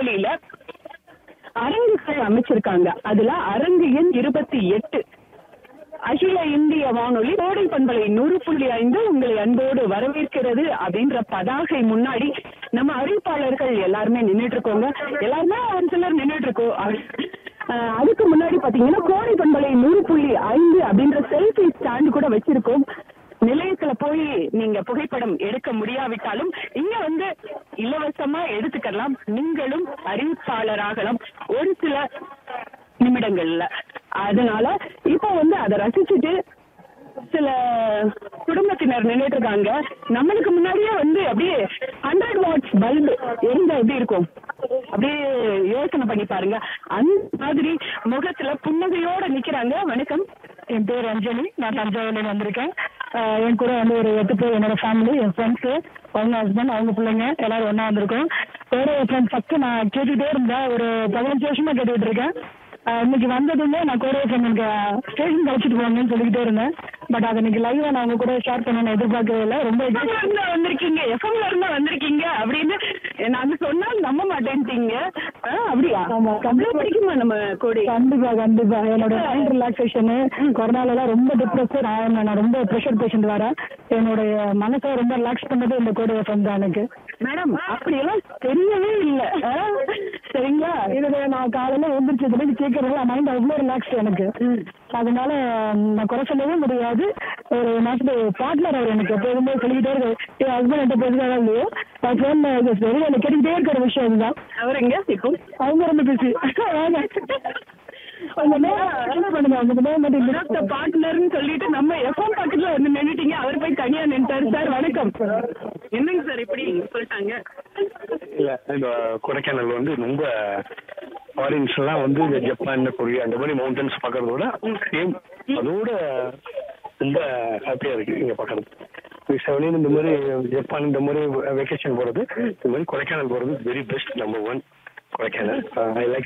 வானொலியில அரங்குகள் அமைச்சிருக்காங்க அதுல அரங்கு எண் இருபத்தி எட்டு அகில இந்திய வானொலி கோடை பண்பலை நூறு புள்ளி ஐந்து உங்களை அன்போடு வரவேற்கிறது அப்படின்ற பதாகை முன்னாடி நம்ம அறிவிப்பாளர்கள் எல்லாருமே நின்னுட்டு இருக்கோங்க எல்லாருமே ஒரு சிலர் நின்னுட்டு இருக்கோம் அஹ் அதுக்கு முன்னாடி பாத்தீங்கன்னா கோடை பண்பலை நூறு புள்ளி ஐந்து அப்படின்ற செல்ஃபி ஸ்டாண்ட் கூட வச்சிருக்கோம் நிலையத்துல போய் நீங்க புகைப்படம் எடுக்க முடியாவிட்டாலும் இங்க வந்து இலவசமா எடுத்துக்கலாம் நீங்களும் அறிவிப்பாளராகலாம் ஒரு சில நிமிடங்கள்ல அதனால இப்போ வந்து அதை ரசிச்சுட்டு சில குடும்பத்தினர் நின்றுட்டு இருக்காங்க நம்மளுக்கு முன்னாடியே வந்து அப்படியே ஹண்ட்ரட் வாட்ஸ் பல்பு எரிஞ்சா எப்படி இருக்கும் அப்படியே யோசனை பண்ணி பாருங்க அந்த மாதிரி முகத்துல புன்னகையோட நிக்கிறாங்க வணக்கம் என் பேர் அஞ்சலி நான் தஞ்சாவூர்ல வந்திருக்கேன் ஆஹ் என் கூட வந்து ஒரு எட்டு பேர் என்னோட ஃபேமிலி என் ஃப்ரெண்ட்ஸு அவங்க ஹஸ்பண்ட் அவங்க பிள்ளைங்க எல்லாரும் ஒண்ணா வந்திருக்கோம் வேற ஃப்ரெண்ட்ஸ் ஃபர்ஸ்ட் நான் கேட்டுட்டே இருந்தேன் ஒரு பதினஞ்சு வருஷமா கேட்டுட்டு இருக்கேன் ஆஹ் இன்னைக்கு வந்ததுமே நான் கூட எனக்கு ஸ்டேஷன் கழிச்சிட்டு போங்கன்னு சொல்லிக்கிட்டே இருந்தேன் பட் அதை இன்னைக்கு லைவா நான் உங்க கூட ஷேர் பண்ண எதிர்பார்க்கவே இல்லை ரொம்ப எஃப்எம்ல இருந்து வந்திருக்கீங்க எஃப்எம்ல இருந்து வந்திருக்கீங்க அப்படின்னு நாங்க சொன்னா நம்ப மாட்டேன்ட்டீங்க ஆ, அப்படியா ஆமா. அவ்வளவு பிடிக்குமா நம்ம கோடி கண்டிப்பா கண்டிப்பா என்னோட மைண்ட் ரிலாக்ஸேஷனு கொரோனால எல்லாம் ரொம்ப டிப்ரெஸ்ட் நான் ரொம்ப ப்ரெஷர் பேஷண்ட் வேற என்னுடைய மனசை ரொம்ப ரிலாக்ஸ் பண்ணது இந்த கோடை எஃப்எம் தான் எனக்கு மேடம் அப்படியெல்லாம் தெரியவே இல்ல ஆ, சரிங்களா இதுல நான் காலையில எழுந்திரிச்சதுலேருந்து கேட்கறதுல மைண்ட் அவ்வளோ ரிலாக்ஸ் எனக்கு அதனால ம், நான் குறை சொல்லவே முடியாது ஒரு மாசத்து பார்ட்னர் அவர் எனக்கு எப்போதுமே சொல்லிக்கிட்டே இருக்கு என் ஹஸ்பண்ட் என்கிட்ட பேசுறதா இல்லையோ நான் ஃபோன் வெளியில என்ன கேட்டுக்கிட்டே இருக்கிற விஷயம் இதுதான் அவர் எங்க இப்போ அவங்க ரொம்ப பிஸி வாங்க உங்க name என்ன பண்ணுங்க உங்க நேம் மட்டும் வினோத்த பார்ட்னர்னு சொல்லிட்டு நம்ம எஃப்எம் பக்கத்துல வந்து நின்னுட்டீங்க அவர் போய் தனியா நின்ட்டாரு சார் வணக்கம் என்னங்க சார் இப்படி சொல்லிட்டாங்க இல்ல இந்த கொடைக்கானல் வந்து ரொம்ப ஃபாரின்ஸ் எல்லாம் வந்து இந்த ஜப்பான் கொரியா அந்த மாதிரி மவுண்டன்ஸ் பார்க்கறத விட சேம் அதோட ரொம்ப ஹாப்பியா இருக்கு இங்க பார்க்கறது செவனின் இந்த மாதிரி ஜப்பான் இந்த மாதிரி வெக்கேஷன் போறது இந்த மாதிரி கொடைக்கானல் போறது very best number one Kodaikanal I like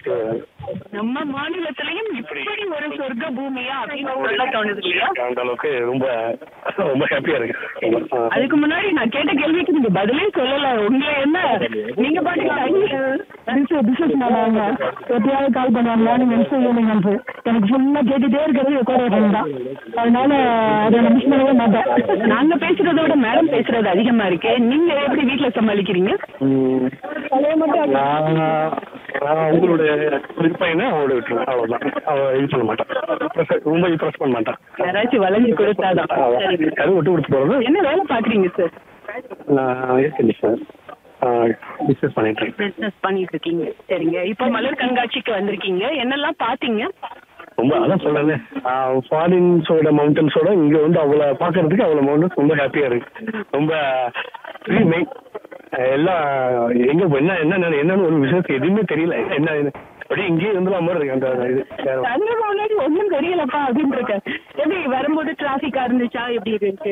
நம்ம மாநிலத்திலயும் இப்படி ஒரு சொர்க்க பூமியா அப்படின்னு சொல்ல தோணுது இல்லையா அந்த அளவுக்கு ரொம்ப ரொம்ப ஹாப்பியா இருக்கு ஆமா. அதுக்கு முன்னாடி நான் கேட்ட கேள்விக்கு நீங்க பதிலே சொல்லல உங்களை என்ன நீங்க பாட்டுக்கு பிசினஸ் பிசினஸ் மேனாங்க எப்பயாவது கால் பண்ணுவாங்க மார்னிங் அனுப்பு ஈவினிங் அனுப்பு எனக்கு ஃபுல்லா கேட்டுட்டே இருக்கிறது கோடை எஃப்எம் தான் அதனால அதை நான் மிஸ் பண்ணவே மாட்டேன் நாங்க பேசுறதோட மேடம் பேசுறது அதிகமா இருக்கு நீங்க எப்படி வீட்டுல சமாளிக்கிறீங்க ம். அதே மட்டும் நான் நான் உங்களுடைய பையனை அவளோட விட்டுருவேன் அவ்வளவுதான் அவ இது பண்ண மாட்டான் Press- ரொம்ப ப்ரெஸ் பண்ண மாட்டான் யாராச்சும் வளைஞ்சு கொடுத்தாதான் சரிங்க. அது விட்டு கொடுத்து போறது என்ன வேலை பாக்குறீங்க சார் நான் இருக்கேன் சார் பிஸ்னஸ் பண்ணிட்டு இருக்கேன் பிசினஸ் பண்ணிட்டு இருக்கீங்க சரிங்க இப்போ மலர் கண்காட்சிக்கு வந்திருக்கீங்க என்னெல்லாம் பாத்தீங்க ரொம்ப அதான் சொல்றேன் ஃபாரின்ஸோட மவுண்டன்ஸோட இங்க வந்து அவ்வளோ பார்க்கறதுக்கு அவ்வளோ மவுண்டன்ஸ் ரொம்ப ஹாப்பியா இருக்கு ரொம்ப ஃப்ரீ மெயின் எல்லாம் எங்க போ- என்ன என்ன என்னன்னு ஒரு விஷயத்துக்கு எதுவுமே தெரியல என்ன என்ன அப்படியே இங்கேயே இருந்துலாம் மாதிரி இருக்கு அந்த இது வேற தங்க முன்னாடி ஒண்ணும் தெரியலப்பா அப்படின்னு இருக்க எப்படி வரும்போது டிராபிக்கா இருந்துச்சா எப்படி இருக்கு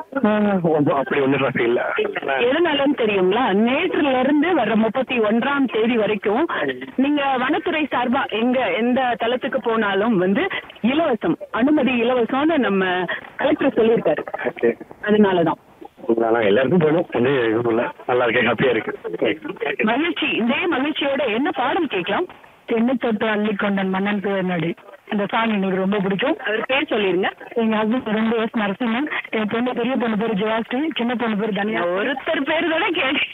ஒண்ணும் அப்படி ஒன்றும் traffic இல்ல எதனாலன்னு தெரியுங்களா நேற்றுல இருந்து வர்ற முப்பத்தி ஒன்றாம் தேதி வரைக்கும் நீங்க வனத்துறை சார்பா எங்க எந்த தளத்துக்கு போனாலும் வந்து இலவசம் அனுமதி இலவசம்னு நம்ம கலெக்டர் சொல்லியிருக்காரு ஓகே அதனாலதான் நான் எல்லாருக்கும் போகணும் வந்து இதுக்குள்ள நல்லா இருக்கேன் ஹாப்பியா இருக்கு மகிழ்ச்சி இதே மகிழ்ச்சியோட என்ன பாடல் கேட்கலாம் தென்னை தொட்டு அள்ளி கொண்டன் மன்னன் பேர் நடி இந்த சாங் எனக்கு ரொம்ப பிடிக்கும் அவர் பேர் சொல்லிருங்க எங்க ஹஸ்பண்ட் ரெண்டு எஸ் நரசிம்மன் என் பொண்ணு பெரிய பொண்ணு பேர் ஜெயாஸ்ரீ சின்ன பொண்ணு பேர் தனியா ஒருத்தர் பேர் தானே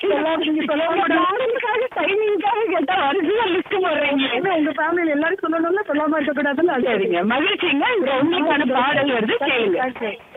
எல்லாரும் டைமிங்காக கேட்டா வரிசையா லிஸ்ட் போடுறீங்க உங்க ஃபேமிலியில எல்லாரும் சொல்லணும்ல சொல்லாம இருக்கக்கூடாதுன்னு சரிங்க மகிழ்ச்சிங்க இந்த உங்களுக்கான பாடல் வருது கேளுங்க Okay.